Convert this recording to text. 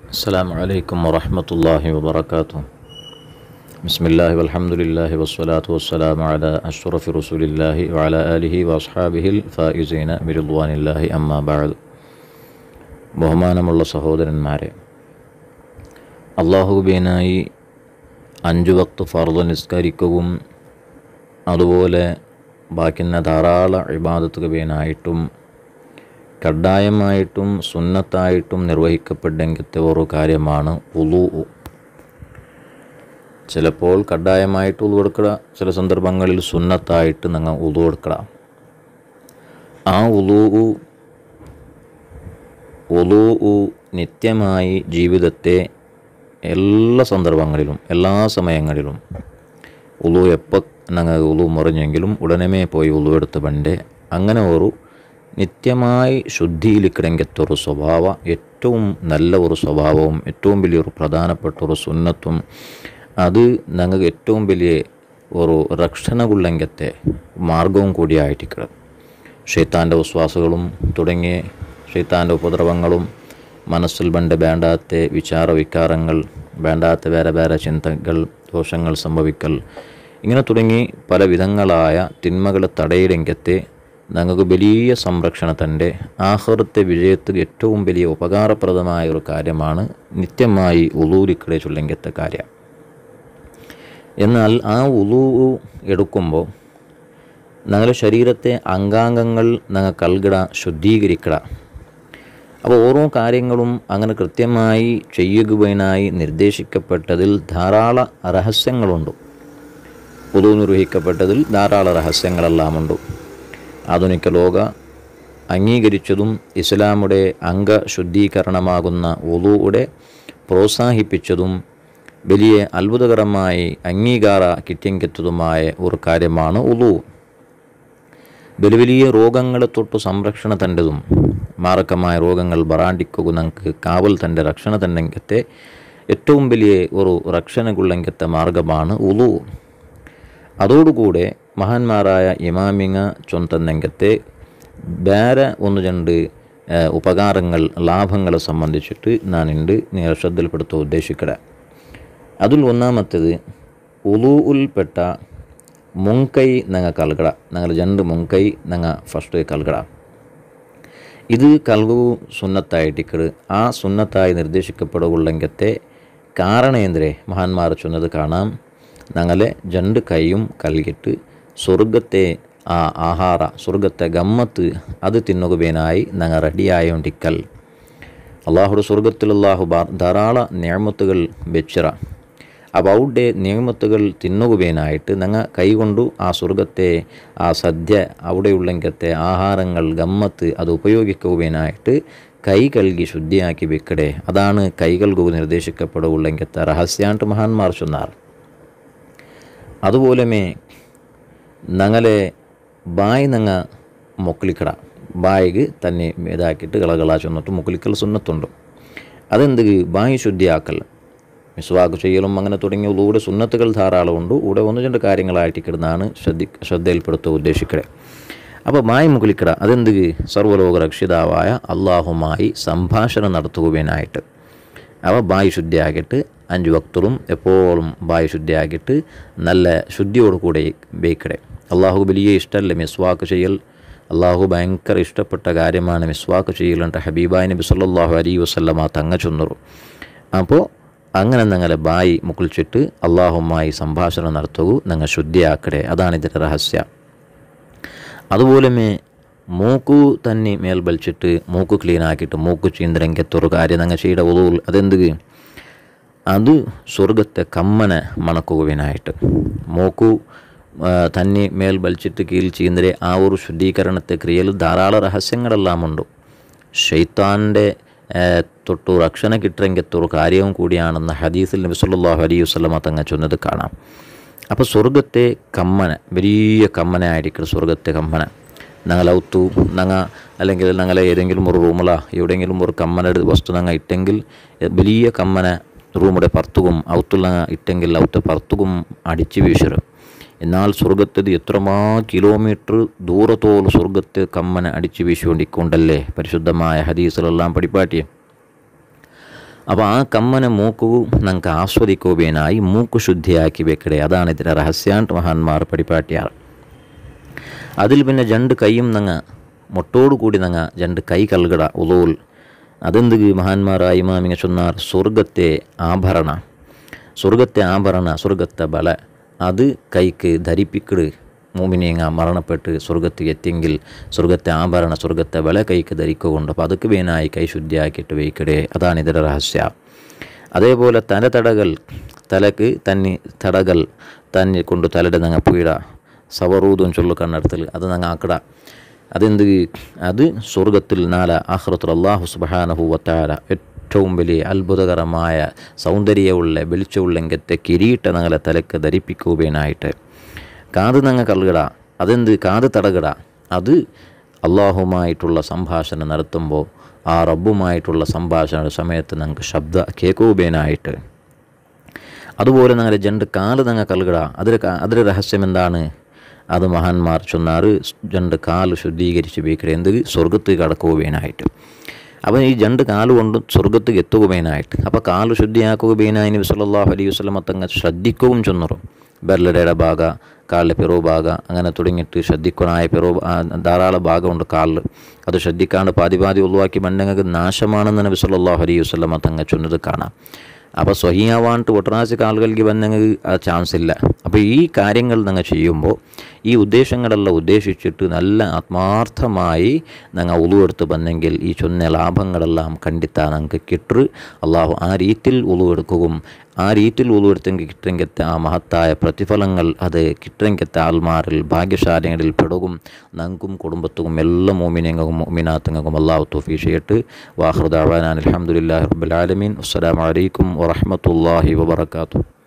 السلام عليكم ورحمة الله وبركاته بسم الله والحمد لله والصلاة والسلام على أشرف رسول الله وعلى آله وأصحابه الفائزين برضوان الله أما بعد ബഹുമാനമുള്ള സഹോദരന്മാരെ അള്ളാഹുബീനായി അഞ്ചു വക്ത് ഫർദ് നിസ്കരിക്കുകയും അതുപോലെ ബാക്കിന്ന ധാരാളം ഇബാദത്തുകബീനായിട്ടും കഡായമായിട്ടും സുന്നത്തായിട്ടും നിർവഹിക്കപ്പെടെങ്കിലത്തെ ഒരു കാര്യമാണ് ഉലു ചിലപ്പോൾ കഡായമായിട്ട് ഉളു കൊടുക്കുക ചില സന്ദർഭങ്ങളിൽ സുന്നത്തായിട്ട് നിങ്ങൾ ഉളു കൊടുക്കുക ആ ഉലു ഉലു നിത്യമായി ജീവിതത്തെ എല്ലാ സന്ദർഭങ്ങളിലും എല്ലാ സമയങ്ങളിലും ഉളു എപ്പോൾ ഞങ്ങൾ ഉളു മുറിഞ്ഞെങ്കിലും ഉടനെ പോയി ഉളു എടുത്ത് പണ്ട് അങ്ങനെ ഒരു നിത്യമായി ശുദ്ധിയിലിക്കിടങ്കത്തെ ഒരു സ്വഭാവ ഏറ്റവും നല്ല ഒരു സ്വഭാവവും ഏറ്റവും വലിയൊരു പ്രധാനപ്പെട്ട ഒരു സുന്നത്തും അത് ഞങ്ങൾക്ക് ഏറ്റവും വലിയ ഒരു രക്ഷണകുള്ളങ്കത്തെ മാർഗവും കൂടിയായിട്ടിക്കണം ഷെയ്ത്താൻ്റെ വിശ്വാസങ്ങളും തുടങ്ങിയ ഷെയ്ത്താൻ്റെ ഉപദ്രവങ്ങളും മനസ്സിൽ പണ്ട് വേണ്ടാത്ത വിചാര വികാരങ്ങൾ വേണ്ടാത്ത വേറെ വേറെ ചിന്തകൾ ദോഷങ്ങൾ സംഭവിക്കൽ ഇങ്ങനെ തുടങ്ങി പല വിധങ്ങളായ തിന്മകളെ തടയിലെങ്കത്തെ ഞങ്ങൾക്ക് വലിയ സംരക്ഷണത്തിൻ്റെ ആഹൃത്തെ വിജയത്തിൽ ഏറ്റവും വലിയ ഉപകാരപ്രദമായ ഒരു കാര്യമാണ് നിത്യമായി ഉളൂരിക്കടെ ചൊല്ലെങ്കത്തെ കാര്യം എന്നാൽ ആ ഉളു എടുക്കുമ്പോൾ ഞങ്ങളുടെ ശരീരത്തെ അംഗാംഗങ്ങൾ ഞങ്ങൾ കൽകിട ശുദ്ധീകരിക്കട അപ്പോൾ ഓരോ കാര്യങ്ങളും അങ്ങനെ കൃത്യമായി ചെയ്യുവാനായി നിർദ്ദേശിക്കപ്പെട്ടതിൽ ധാരാളം രഹസ്യങ്ങളുണ്ട് ഉളു നിർവഹിക്കപ്പെട്ടതിൽ ധാരാളം രഹസ്യങ്ങളെല്ലാമുണ്ട് ആധുനിക ലോക അംഗീകരിച്ചതും ഇസ്ലാമുടെ അംഗശുദ്ധീകരണമാകുന്ന ഉളുവിടെ പ്രോത്സാഹിപ്പിച്ചതും വലിയ അത്ഭുതകരമായി അംഗീകാര കിട്ടിയെങ്കിത്തതുമായ ഒരു കാര്യമാണ് ഉളു വലിയ വലിയ രോഗങ്ങളെ തൊട്ട് സംരക്ഷണ തൻ്റെതും മാരകമായ രോഗങ്ങൾ ബറാണ്ടിക്കുക നമുക്ക് കാവൽ തൻ്റെ രക്ഷണ തന്നെങ്കത്തെ ഏറ്റവും വലിയ ഒരു രക്ഷണകുള്ളങ്കത്തെ മാർഗമാണ് ഉളു അതോടുകൂടെ മഹാന്മാരായ ഇമാമിങ്ങ ചൊന്തന്നെങ്കത്തെ വേറെ ഒന്ന് രണ്ട് ഉപകാരങ്ങൾ ലാഭങ്ങളെ സംബന്ധിച്ചിട്ട് ഞാനുണ്ട് നിങ്ങൾ ശ്രദ്ധയിൽപ്പെടുത്താൻ ഉദ്ദേശിക്കട അതിൽ ഒന്നാമത്തേത് ഉലൂയിൽപ്പെട്ട മുങ്കൈ ഞങ്ങൾ കൽകട ഞങ്ങൾ രണ്ട് മുങ്കൈ ഞങ്ങൾ ഫസ്റ്റ് കൽകട ഇത് കൽകു സുന്നത്തായിട്ടിക്കട് ആ സുന്നത്തായി നിർദ്ദേശിക്കപ്പെടുകയുള്ളെങ്കത്തെ കാരണേന്ദ്രേ മഹാന്മാർ ചൊന്നത് കാണാം ഞങ്ങളെ രണ്ട് കൈയും കൽകിട്ട് സ്വർഗത്തെ ആ ആഹാര സ്വർഗത്തെ ഗമ്മത്ത് അത് തിന്നുകവേനായി ഞങ്ങൾ റെഡിയായോണ്ടിക്കൽ അള്ളാഹുടെ സ്വർഗത്തിൽ അള്ളാഹു ധാരാള നിയമത്തുകൾ വെച്ചിറ അപ്പോൾ അവിടെ നിയമത്തുകൾ തിന്നുകവേനായിട്ട് ഞങ്ങൾ കൈകൊണ്ടു ആ സ്വർഗത്തെ ആ സദ്യ അവിടെയുള്ളെങ്കത്തെ ആഹാരങ്ങൾ ഗമ്മത്ത് അത് ഉപയോഗിക്കുവാനായിട്ട് കൈ കൽകി ശുദ്ധിയാക്കി വെക്കടെ അതാണ് കൈകൾക്ക് നിർദ്ദേശിക്കപ്പെടുകയുള്ളെങ്കത്തെ രഹസ്യാണ്ട് മഹാന്മാർ ചൊന്നാർ അതുപോലെ ഞങ്ങളെ ബായ് ഞങ്ങ മൊക്ലിക്കട ബായിക്ക് തന്നെ ഇതാക്കിയിട്ട് കളകളാ ചെന്നിട്ട് മുക്ലിക്കൽ സുന്നത്തുണ്ട് അതെന്ത് ബായി ശുദ്ധിയാക്കൽ മിസ്വാക്ക് ചെയ്യലും അങ്ങനെ തുടങ്ങിയ ഉള്ളൂടെ സുന്നത്തുകൾ ധാരാളമുണ്ട് ഇവിടെ ഒന്ന് രണ്ട് കാര്യങ്ങളായിട്ട് കിടന്നാണ് ശ്രദ്ധി ശ്രദ്ധയിൽപ്പെടുത്തുക ഉദ്ദേശിക്കടെ അപ്പോൾ ബായ് മുകുലിക്കട അതെന്ത് സർവ്വലോക രക്ഷിതാവായ അള്ളാഹുമായി സംഭാഷണം നടത്തുവാനായിട്ട് അവ ബായ് ശുദ്ധിയാക്കിയിട്ട് അഞ്ച് ഭക്തരും എപ്പോഴും ബായ് ശുദ്ധിയാക്കിയിട്ട് നല്ല ശുദ്ധിയോടുകൂടെ ബേക്കടെ അള്ളാഹു വലിയ ഇഷ്ടമല്ല മിസ്വാക്ക് ചെയ്യൽ അള്ളാഹു ഭയങ്കര ഇഷ്ടപ്പെട്ട കാര്യമാണ് മിസ്വാക്ക് ചെയ്യലുണ്ട് ഹബീബായ് നബി സല്ലാഹു അലി വസ്ലമ തങ്ങ ചൊന്നറു അപ്പോൾ അങ്ങനെ ഞങ്ങളെ ബായി മുക്കുളിച്ചിട്ട് അള്ളാഹുമായി സംഭാഷണം നടത്തുകൂ ഞങ്ങൾ ശുദ്ധിയാക്കടെ അതാണ് ഇതിൻ്റെ രഹസ്യം അതുപോലെ മൂക്കു തന്നെ മേൽ വലിച്ചിട്ട് മൂക്ക് ക്ലീൻ ആക്കിയിട്ട് മൂക്ക് ചീന്തരങ്കത്തൊരു കാര്യം ഞങ്ങൾ ചെയ്ത ഉദൂൽ അതെന്ത് അത് സ്വർഗത്തെ കമ്മനെ മണക്കുവാനായിട്ട് മൂക്കു തന്നെ മേൽ വലിച്ചിട്ട് കീഴിൽ ചെയ്യുന്നതിരെ ആ ഒരു ശുദ്ധീകരണത്തെ ക്രിയയിൽ ധാരാളം രഹസ്യങ്ങളെല്ലാം ഉണ്ട് ഷെയ്ത്താൻ്റെ തൊട്ടു രക്ഷണ കിട്ടുമെങ്കത്തൊരു കാര്യവും കൂടിയാണെന്ന് ഹദീസിൽ നബി സല്ലാഹു അലൈഹി വസ്ലമ തങ്ങ ചൊന്നത് കാണാം അപ്പോൾ സ്വർഗത്തെ കമ്മന വലിയ കമ്മനായിരിക്കും സ്വർഗത്തെ കമ്മന ഞങ്ങൾ ഔത്തു ഞങ്ങ അല്ലെങ്കിൽ ഞങ്ങളെ ഏതെങ്കിലും ഒരു റൂമില എവിടെയെങ്കിലും ഒരു കമ്മനയുടെ വസ്തു ഞങ്ങൾ ഇട്ടെങ്കിൽ വലിയ കമ്മന റൂമുടെ പുറത്തുകും ഔത്തുള്ള ഇട്ടെങ്കിൽ ഔത്ത് പുറത്തുകും അടിച്ചു വീശരും എന്നാൽ സ്വർഗത്തത് എത്രമാ കിലോമീറ്റർ ദൂരത്തോളം സ്വർഗത്തെ കമ്മന അടിച്ചു വീശുകൊണ്ടിക്കൊണ്ടല്ലേ പരിശുദ്ധമായ ഹദീസിലെല്ലാം പഠിപ്പാട്ടിയെ അപ്പോൾ ആ കമ്മനെ മൂക്കു നമുക്ക് ആസ്വദിക്കുകയായി മൂക്ക് ശുദ്ധിയാക്കി വെക്കടേ അതാണ് ഇതിൻ്റെ രഹസ്യാണ്ട് മഹാന്മാർ പടിപ്പാട്ടിയാർ അതിൽ പിന്നെ രണ്ട് കൈയും നങ്ങ മുട്ടോടു കൂടി നങ്ങ രണ്ട് കൈ കൽകട ഉളൂൽ അതെന്ത് മഹാന്മാരായ ഇമാമിങ്ങ ചൊന്നാർ സ്വർഗത്തെ ആഭരണ സ്വർഗത്തെ ആഭരണ സ്വർഗത്തെ ബല അത് കൈക്ക് ധരിപ്പിക്കട് മൂമിനെങ്ങ മരണപ്പെട്ട് സ്വർഗത്ത് എത്തിയെങ്കിൽ സ്വർഗത്തെ ആഭരണ സ്വർഗത്തെ ബല കൈക്ക് ധരിക്കുകൊണ്ട് അപ്പോൾ അതൊക്കെ വേനായി കൈ ശുദ്ധിയാക്കിയിട്ട് വയ്ക്കടേ അതാണ് ഇതിൻ്റെ രഹസ്യ അതേപോലെ തല തടകൾ തലക്ക് തന്നി തടകൾ തന്നെ കൊണ്ട് തലയുടെ നങ്ങ പീട സവറൂതും ചൊല്ലു കണ്ണടത്തിൽ അത് നങ്ങ ആക്കട അതെന്ത് അത് സ്വർഗത്തിൽ നാല ആഹ്റത്തിൽ അള്ളാഹു സുബാനഹു വത്താര ഏറ്റവും വലിയ അത്ഭുതകരമായ സൗന്ദര്യമുള്ള വെളിച്ചമുള്ളെങ്കത്തെ കിരീട്ട ഞങ്ങളെ തലക്ക് ധരിപ്പിക്കുകയായിട്ട് കാത് നങ്ങ കൽകട അതെന്ത് കാത് തടകട അത് അള്ളാഹുമായിട്ടുള്ള സംഭാഷണം നടത്തുമ്പോൾ ആ റബ്ബുമായിട്ടുള്ള സംഭാഷണ സമയത്ത് ഞങ്ങൾക്ക് ശബ്ദ കേൾക്കുകയായിട്ട് അതുപോലെ ഞങ്ങളുടെ രണ്ട് കാല് ഞങ്ങൾ കൽകട അതിൽ അതിൻ്റെ രഹസ്യം എന്താണ് അത് മഹാന്മാർ ചൊന്നാറ് രണ്ട് കാല് ശുദ്ധീകരിച്ച് ഉപയോഗിക്കുക എന്ത് സ്വർഗത്ത് കടക്കുകയായിട്ട് അപ്പം ഈ രണ്ട് കാല് കൊണ്ട് സ്വർഗത്ത് എത്തുകയായിട്ട് അപ്പോൾ കാല് ശുദ്ധിയാക്കുകയായി നബി സല്ലല്ലാഹു അലൈഹി വസല്ലം തങ്ങൾ ശ്രദ്ധിക്കുകയും ചൊന്നറും ബെർലടയുടെ ഭാഗ കാലിലെ പിറവ് ഭാഗ അങ്ങനെ തുടങ്ങിയിട്ട് ശ്രദ്ധിക്കണായ പിറവ് ധാരാളം ഭാഗമുണ്ട് കാലിൽ അത് ശ്രദ്ധിക്കാണ്ട് പാതി പാതി ഒഴിവാക്കി മണ്ണങ്ങൾക്ക് നാശമാണെന്ന് നബി സല്ലല്ലാഹു അലൈഹി വസല്ലം തങ്ങൾ ചൊന്നത് കാണാം അപ്പോൾ സ്വഹിയാവാണ്ട് ഒട്ടനാശി കാലുകൾക്ക് വന്നെങ്കിൽ ആ ചാൻസ് ഇല്ല അപ്പോൾ ഈ കാര്യങ്ങൾ നിങ്ങൾ ചെയ്യുമ്പോൾ ഈ ഉദ്ദേശങ്ങളെല്ലാം ഉദ്ദേശിച്ചിട്ട് നല്ല ആത്മാർത്ഥമായി ഞങ്ങൾ ഉളുവെടുത്ത് വന്നെങ്കിൽ ഈ ചൊന്ന ലാഭങ്ങളെല്ലാം കണ്ടിത്താ ഞങ്ങൾക്ക് കിട്ടു അള്ളാഹു ആ രീതിയിൽ ഉളുവെടുക്കുകയും ആ രീതിയിൽ ഉളുവെടുത്തെങ്കിൽ കിട്ടെങ്കത്തെ ആ മഹത്തായ പ്രതിഫലങ്ങൾ അത് കിട്ടെങ്കത്തെ ആൽമാരിൽ ഭാഗ്യശാലികളിൽ പെടുകയും ഞങ്ങൾക്കും കുടുംബത്തും എല്ലാ മോമിനങ്ങൾക്കും മോമിനാത്തങ്ങൾക്കും അള്ളാഹു തോഫീ ചെയ്യട്ട് വാഹൃദാവാൻ അലഹമുല്ലാ റബ്ബുലാലമീൻ അസ്സലാമലൈക്കും വറഹമത്തല്ലാഹി വബർക്കാത്തു